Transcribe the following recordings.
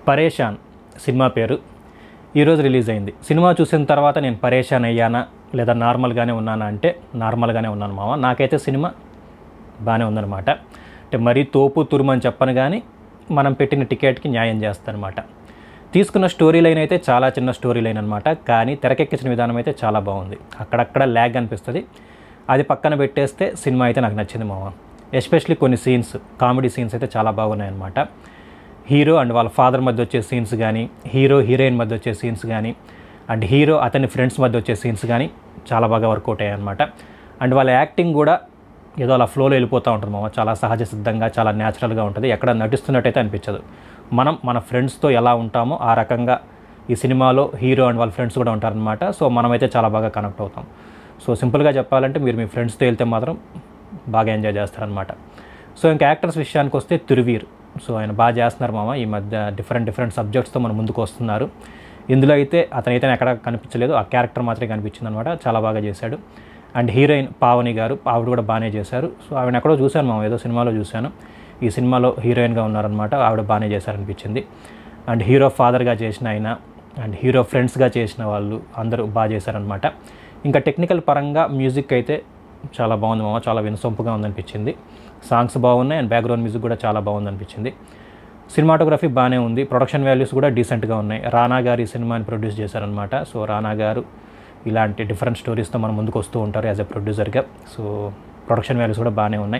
పరేషాన్ సినిమా పేరు ఈరోజు రిలీజ్ అయింది సినిమా చూసిన తర్వాత నేను పరేషాన్ అయ్యానా లేదా నార్మల్గానే ఉన్నానా అంటే నార్మల్గానే ఉన్నాను మామ నాకైతే సినిమా బాగానే ఉందన్నమాట అంటే మరీ తోపు తురుము అని చెప్పను కానీ మనం పెట్టిన టికెట్కి న్యాయం చేస్తానమాట తీసుకున్న స్టోరీ లైన్ అయితే చాలా చిన్న స్టోరీ లైన్ అనమాట కానీ తెరకెక్కించిన విధానం అయితే చాలా బాగుంది అక్కడక్కడ ల్యాగ్ అనిపిస్తుంది అది పక్కన పెట్టేస్తే సినిమా అయితే నాకు నచ్చింది మామ ఎస్పెషలీ కొన్ని సీన్స్ కామెడీ సీన్స్ అయితే చాలా బాగున్నాయి అనమాట హీరో అండ్ వాళ్ళ ఫాదర్ మధ్య వచ్చే సీన్స్ కానీ హీరో హీరోయిన్ మధ్య వచ్చే సీన్స్ కానీ అండ్ హీరో అతని ఫ్రెండ్స్ మధ్య వచ్చే సీన్స్ కానీ చాలా బాగా వర్కౌట్ అయ్యాయి అనమాట అండ్ వాళ్ళ యాక్టింగ్ కూడా ఏదో అలా ఫ్లోలో వెళ్ళిపోతూ ఉంటుంది మామ చాలా సహజ సిద్ధంగా చాలా న్యాచురల్గా ఉంటుంది ఎక్కడ నటిస్తున్నట్టయితే అనిపించదు మనం మన ఫ్రెండ్స్తో ఎలా ఉంటామో ఆ రకంగా ఈ సినిమాలో హీరో అండ్ వాళ్ళ ఫ్రెండ్స్ కూడా ఉంటారనమాట సో మనమైతే చాలా బాగా కనెక్ట్ అవుతాం సో సింపుల్గా చెప్పాలంటే మీరు మీ ఫ్రెండ్స్తో వెళ్తే మాత్రం బాగా ఎంజాయ్ చేస్తారనమాట సో ఇంకా యాక్టర్స్ విషయానికి వస్తే తిరువీర్ సో ఆయన బాగా చేస్తున్నారు మామ ఈ మధ్య డిఫరెంట్ డిఫరెంట్ సబ్జెక్ట్స్తో మన ముందుకు వస్తున్నారు ఇందులో అయితే అతనైతే ఎక్కడ కనిపించలేదు ఆ క్యారెక్టర్ మాత్రమే కనిపించింది అనమాట చాలా బాగా చేశాడు అండ్ హీరోయిన్ పావని గారు ఆవిడ కూడా బాగానే చేశారు సో ఆవిడ ఎక్కడో చూశాను మామ ఏదో సినిమాలో చూశాను ఈ సినిమాలో హీరోయిన్గా ఉన్నారనమాట ఆవిడ బాగానే చేశారనిపించింది అండ్ హీరో ఫాదర్గా చేసిన ఆయన అండ్ హీరో ఫ్రెండ్స్గా చేసిన వాళ్ళు అందరూ బాగా చేశారనమాట ఇంకా టెక్నికల్ పరంగా మ్యూజిక్ అయితే చాలా బాగుంది మామ చాలా వినసొంపుగా ఉందనిపించింది సాంగ్స్ బాగున్నాయి అండ్ బ్యాక్గ్రౌండ్ మ్యూజిక్ కూడా చాలా బాగుందనిపించింది సినిమాటోగ్రఫీ బాగానే ఉంది ప్రొడక్షన్ వాల్యూస్ కూడా డీసెంట్గా ఉన్నాయి రానా గారు ఈ సినిమాని ప్రొడ్యూస్ చేశారనమాట సో రానా గారు ఇలాంటి డిఫరెంట్ స్టోరీస్తో మన ముందుకు వస్తూ ఉంటారు యాజ్ ఎ ప్రొడ్యూసర్గా సో ప్రొడక్షన్ వాల్యూస్ కూడా బాగానే ఉన్నాయి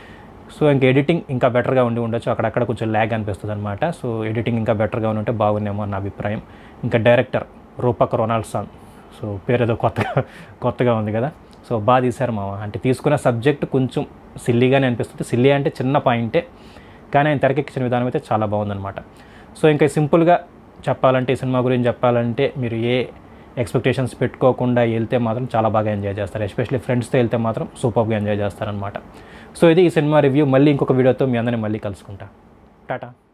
సో ఇంకా ఎడిటింగ్ ఇంకా బెటర్గా ఉండి ఉండొచ్చు అక్కడక్కడ కొంచెం ల్యాగ్ అనిపిస్తుంది అనమాట సో ఎడిటింగ్ ఇంకా బెటర్గా ఉంటే బాగుందేమో నా అభిప్రాయం ఇంకా డైరెక్టర్ రూపక్ రొనాల్డ్సన్ సో పేరు ఏదో కొత్తగా కొత్తగా ఉంది కదా సో బాగా తీశారు మామ అంటే తీసుకున్న సబ్జెక్ట్ కొంచెం సిల్లీగానే అనిపిస్తుంది సిల్లీ అంటే చిన్న పాయింటే కానీ ఆయన తెరకెక్కించిన విధానం అయితే చాలా బాగుందన్నమాట సో ఇంకా సింపుల్గా చెప్పాలంటే ఈ సినిమా గురించి చెప్పాలంటే మీరు ఏ ఎక్స్పెక్టేషన్స్ పెట్టుకోకుండా వెళ్తే మాత్రం చాలా బాగా ఎంజాయ్ చేస్తారు ఎస్పెషల్లీ ఫ్రెండ్స్తో వెళ్తే మాత్రం సూపర్గా ఎంజాయ్ చేస్తారనమాట సో ఇది ఈ సినిమా రివ్యూ మళ్ళీ ఇంకొక వీడియోతో మీ అందరిని మళ్ళీ కలుసుకుంటా టాటా